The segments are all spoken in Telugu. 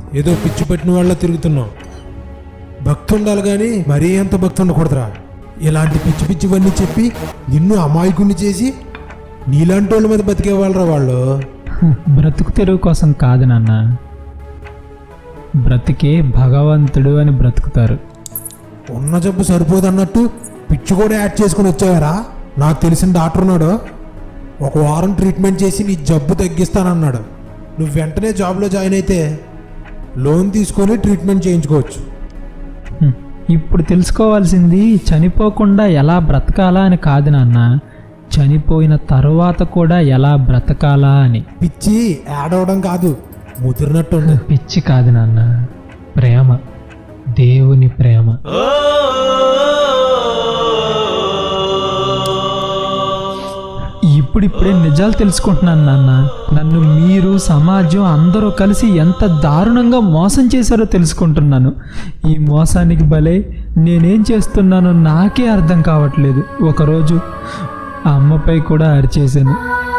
ఏదో పిచ్చి పట్టిన వాళ్ళ తిరుగుతున్నావు భక్తి ఉండాలి కానీ మరీ అంత భక్తి ఉండకూడదురా ఇలాంటి పిచ్చి పిచ్చివన్నీ చెప్పి నిన్ను అమాయకుణ్ణి చేసి నీలాంటి వాళ్ళ మీద బతికే వాళ్ళరా వాళ్ళు బ్రతుకు తెరువు కోసం కాదు నాన్న బ్రతికే భగవంతుడు అని బ్రతుకుతారు ఉన్న జబ్బు సరిపోదన్నట్టు పిచ్చి కూడా యాడ్ చేసుకుని వచ్చావారా నాకు తెలిసిన డాక్టర్ ఉన్నాడు ఒక వారం ట్రీట్మెంట్ చేసి నీ జబ్బు తగ్గిస్తానన్నాడు నువ్వు వెంటనే జాబ్లో జాయిన్ అయితే లోన్ తీసుకొని ట్రీట్మెంట్ చేయించుకోవచ్చు హ్మ్. ఇప్పుడు తెలుసుకోవాల్సింది చనిపోకుండా ఎలా బ్రతకాలా అని కాదు నాన్న చనిపోయిన తరువాత కూడా ఎలా బ్రతకాలా అని పిచ్చి యాడ్ అవడం కాదు ముదిరినట్టుంది పిచ్చి కాదు నాన్న ప్రేమ దేవుని ప్రేమ ఇప్పుడిప్పుడే నిజాలు తెలుసుకుంటున్నాను నాన్న నన్ను మీరు సమాజం అందరూ కలిసి ఎంత దారుణంగా మోసం చేశారో తెలుసుకుంటున్నాను ఈ మోసానికి బలే నేనేం చేస్తున్నానో నాకే అర్థం కావట్లేదు ఒకరోజు ఆ అమ్మపై కూడా అరిచేశాను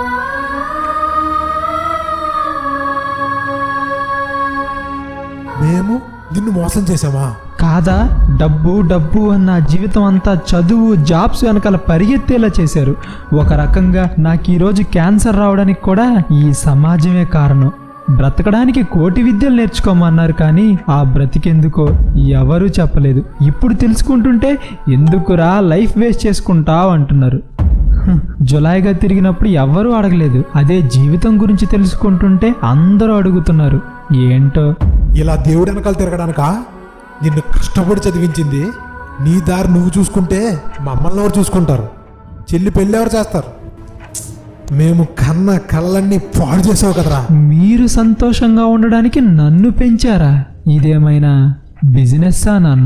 మేము నిన్ను మోసం చేసామా కాదా డబ్బు డబ్బు అన్న జీవితం అంతా చదువు జాబ్స్ వెనకాల పరిగెత్తేలా చేశారు ఒక రకంగా నాకు ఈరోజు క్యాన్సర్ రావడానికి కూడా ఈ సమాజమే కారణం బ్రతకడానికి కోటి విద్యలు నేర్చుకోమన్నారు కానీ ఆ బ్రతికెందుకో ఎవరూ చెప్పలేదు ఇప్పుడు తెలుసుకుంటుంటే ఎందుకురా లైఫ్ వేస్ట్ చేసుకుంటావు అంటున్నారు హ్మ్, జులాయిగా తిరిగినప్పుడు ఎవ్వరూ అడగలేదు అదే జీవితం గురించి తెలుసుకుంటుంటే అందరూ అడుగుతున్నారు ఏంటో ఇలా దేవుడు వెనకాల తిరగడానికా నిన్ను కష్టపడి చదివించింది నీ దారి నువ్వు చూసుకుంటే మమ్మల్ని ఎవరు చూసుకుంటారు చెల్లి పెళ్ళి ఎవరు చేస్తారు మేము కన్న కళ్ళన్నీ పాడు చేసావు కదరా మీరు సంతోషంగా ఉండడానికి నన్ను పెంచారా ఇదేమైనా బిజినెస్సా నాన్న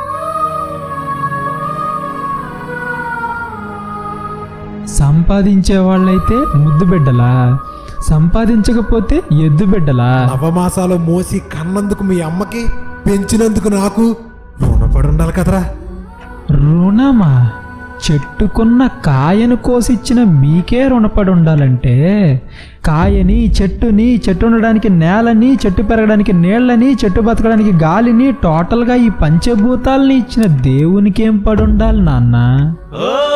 సంపాదించే వాళ్ళైతే ముద్దు బిడ్డలా సంపాదించకపోతే ఎద్దు బిడ్డలా నవమాసాలు మోసి కన్నందుకు మీ అమ్మకి పెంచినందుకు నాకు రుణపడి ఉండాలి కదరా రుణమా చెట్టుకున్న కాయను కోసిచ్చిన మీకే రుణపడి ఉండాలంటే కాయని చెట్టుని చెట్టు ఉండడానికి నేలని చెట్టు పెరగడానికి నీళ్ళని చెట్టు బతకడానికి గాలిని టోటల్గా ఈ పంచభూతాలని ఇచ్చిన దేవునికి ఏం పడి ఉండాలి నాన్న ఓ